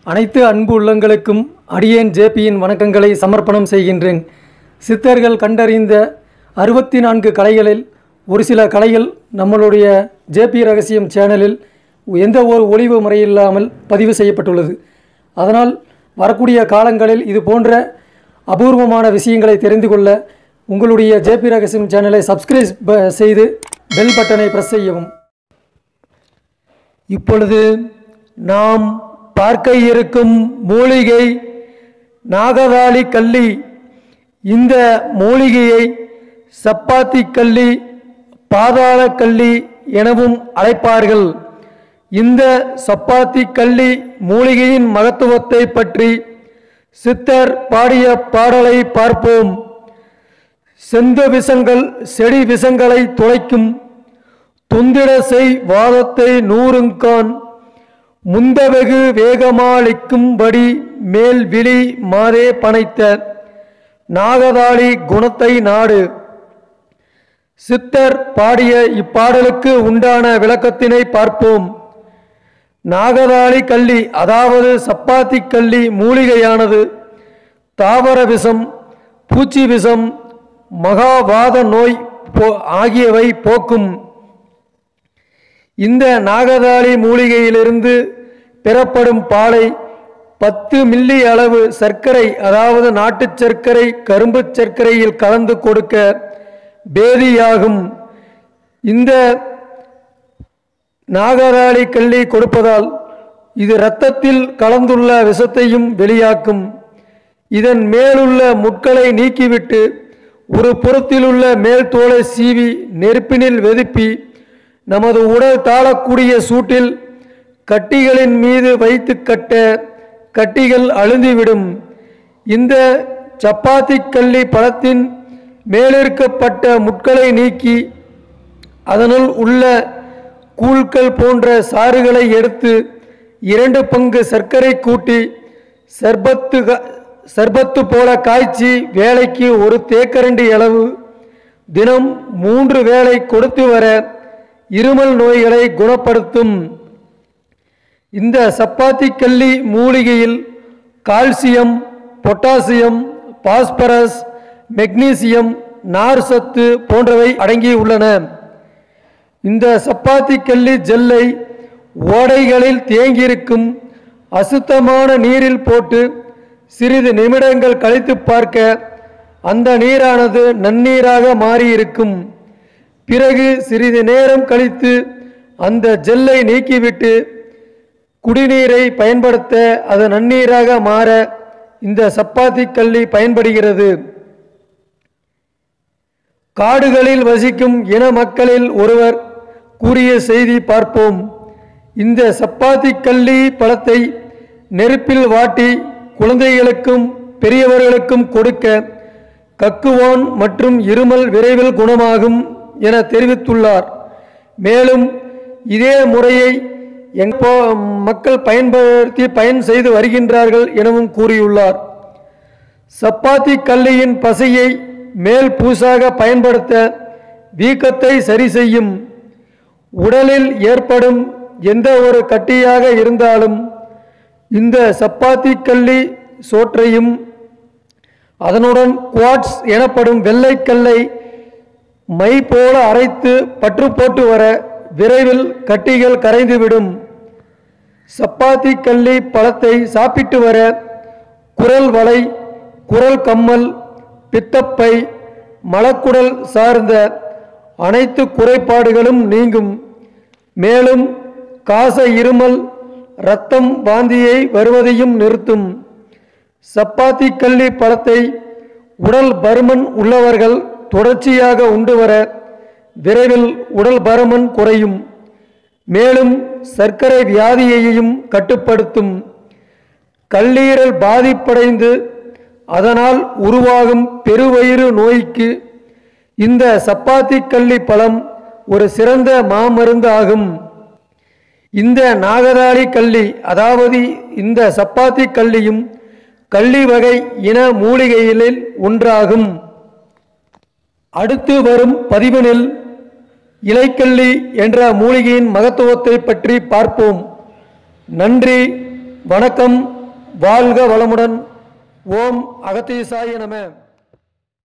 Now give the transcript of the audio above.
அனைத்து அன்பு உள்ளங்களுக்கும் அடியேன் ஜேபியின் வணக்கங்களை சமர்ப்பணம் செய்கின்றேன் சித்தர்கள் கண்டறிந்த அறுபத்தி நான்கு கலைகளில் ஒரு சில கலைகள் நம்மளுடைய ஜேபி ரகசியம் சேனலில் எந்த ஒரு ஒளிவு முறையில்லாமல் பதிவு செய்யப்பட்டுள்ளது அதனால் வரக்கூடிய காலங்களில் இது போன்ற அபூர்வமான விஷயங்களை தெரிந்து கொள்ள உங்களுடைய ஜேபி ரகசியம் சேனலை சப்ஸ்கிரைப் செய்து பெல் பட்டனை பிரஸ் செய்யவும் இப்பொழுது நாம் பார்க்க இருக்கும் மூலிகை நாகதாளி கள்ளி இந்த மூலிகையை சப்பாத்தி கள்ளி பாதாள கள்ளி எனவும் அழைப்பார்கள் இந்த சப்பாத்தி கள்ளி மூலிகையின் மகத்துவத்தை பற்றி சித்தர் பாடிய பாடலை பார்ப்போம் செந்த விஷங்கள் செடி விஷங்களை துளைக்கும் துந்திட செய் வாதத்தை நூறுங்கான் முந்தவெகு வேகமாளிக்கும்படி மேல் விழி மாதே பனைத்த நாகதாளி குணத்தை நாடு சித்தர் பாடிய இப்பாடலுக்கு உண்டான விளக்கத்தினை பார்ப்போம் நாகதாளி கள்ளி அதாவது சப்பாத்தி கள்ளி மூலிகையானது தாவர விஷம் பூச்சி விஷம் மகாவாத நோய் போ ஆகியவை போக்கும் இந்த நாகதாளி மூலிகையிலிருந்து பெறப்படும் பாலை பத்து மில்லி அளவு சர்க்கரை அதாவது நாட்டுச் சர்க்கரை கரும்பு சர்க்கரையில் கலந்து கொடுக்க பேதியாகும் இந்த நாகராளி கள்ளி கொடுப்பதால் இது இரத்தத்தில் கலந்துள்ள விஷத்தையும் வெளியாக்கும் இதன் மேலுள்ள முட்களை நீக்கிவிட்டு ஒரு புறத்திலுள்ள மேல் தோலை சீவி நெருப்பினில் வெதுப்பி நமது உடல் தாழக்கூடிய சூட்டில் கட்டிகளின் மீது வைத்து கட்ட கட்டிகள் அழுந்திவிடும் இந்த சப்பாத்தி கள்ளி பழத்தின் மேலிருக்கப்பட்ட முட்களை நீக்கி அதனுள் உள்ள கூழ்கள் போன்ற சாறுகளை எடுத்து இரண்டு பங்கு சர்க்கரை கூட்டி சர்பத்து க- சர்பத்து போல காய்ச்சி வேலைக்கு ஒரு தேக்கரண்டி அளவு தினம் மூன்று வேளை கொடுத்து வர இருமல் நோய்களை குணப்படுத்தும் இந்த சப்பாத்தி கள்ளி மூலிகையில் கால்சியம் பொட்டாசியம் பாஸ்பரஸ் மெக்னீசியம் நார் சத்து போன்றவை அடங்கியுள்ளன இந்த சப்பாத்தி கள்ளி ஜெல்லை ஓடைகளில் தேங்கியிருக்கும் அசுத்தமான நீரில் போட்டு சிறிது நிமிடங்கள் கழித்து பார்க்க அந்த நீரானது நன்னீராக மாறியிருக்கும் பிறகு சிறிது நேரம் கழித்து அந்த ஜெல்லை நீக்கிவிட்டு குடிநீரை பயன்படுத்த அது நன்னீராக மாற இந்த சப்பாத்தி கள்ளி பயன்படுகிறது காடுகளில் வசிக்கும் இன மக்களில் ஒருவர் கூறிய செய்தி பார்ப்போம் இந்த சப்பாத்தி கள்ளி பழத்தை நெருப்பில் வாட்டி குழந்தைகளுக்கும் பெரியவர்களுக்கும் கொடுக்க கக்குவான் மற்றும் இருமல் விரைவில் குணமாகும் என தெரிவித்துள்ளார் மேலும் இதே முறையை எங்கோ மக்கள் பயன்படுத்தி பயன் செய்து வருகின்றார்கள் எனவும் கூறியுள்ளார் சப்பாத்தி கல்லியின் பசையை மேல் பூசாக பயன்படுத்த வீக்கத்தை சரி செய்யும் உடலில் ஏற்படும் எந்த ஒரு கட்டியாக இருந்தாலும் இந்த சப்பாத்தி கல்லி சோற்றையும் அதனுடன் குவாட்ஸ் எனப்படும் வெள்ளைக்கல்லை மை போல அரைத்து பற்று போட்டு வர விரைவில் கட்டிகள் கரைந்துவிடும் சப்பாத்தி கள்ளி பழத்தை சாப்பிட்டு வர குரல் வலை குரல் கம்மல் பித்தப்பை மலக்குடல் சார்ந்த அனைத்து குறைபாடுகளும் நீங்கும் மேலும் காச இருமல் இரத்தம் வாந்தியை வருவதையும் நிறுத்தும் சப்பாத்தி கள்ளி பழத்தை உடல் பருமன் உள்ளவர்கள் தொடர்ச்சியாக உண்டு வர விரைவில் உடல் பருமன் குறையும் மேலும் சர்க்கரை வியாதியையும் கட்டுப்படுத்தும் கல்லீரல் பாதிப்படைந்து அதனால் உருவாகும் பெருவயிறு நோய்க்கு இந்த சப்பாத்தி கள்ளி பழம் ஒரு சிறந்த மாமருந்து ஆகும் இந்த நாகதாளி கள்ளி அதாவது இந்த சப்பாத்தி கள்ளியும் கள்ளி வகை இன மூலிகைகளில் ஒன்றாகும் அடுத்து வரும் பதிவினில் இலைக்கள்ளி என்ற மூலிகையின் மகத்துவத்தை பற்றி பார்ப்போம் நன்றி வணக்கம் வாழ்க வளமுடன் ஓம் அகத்தீசாய நம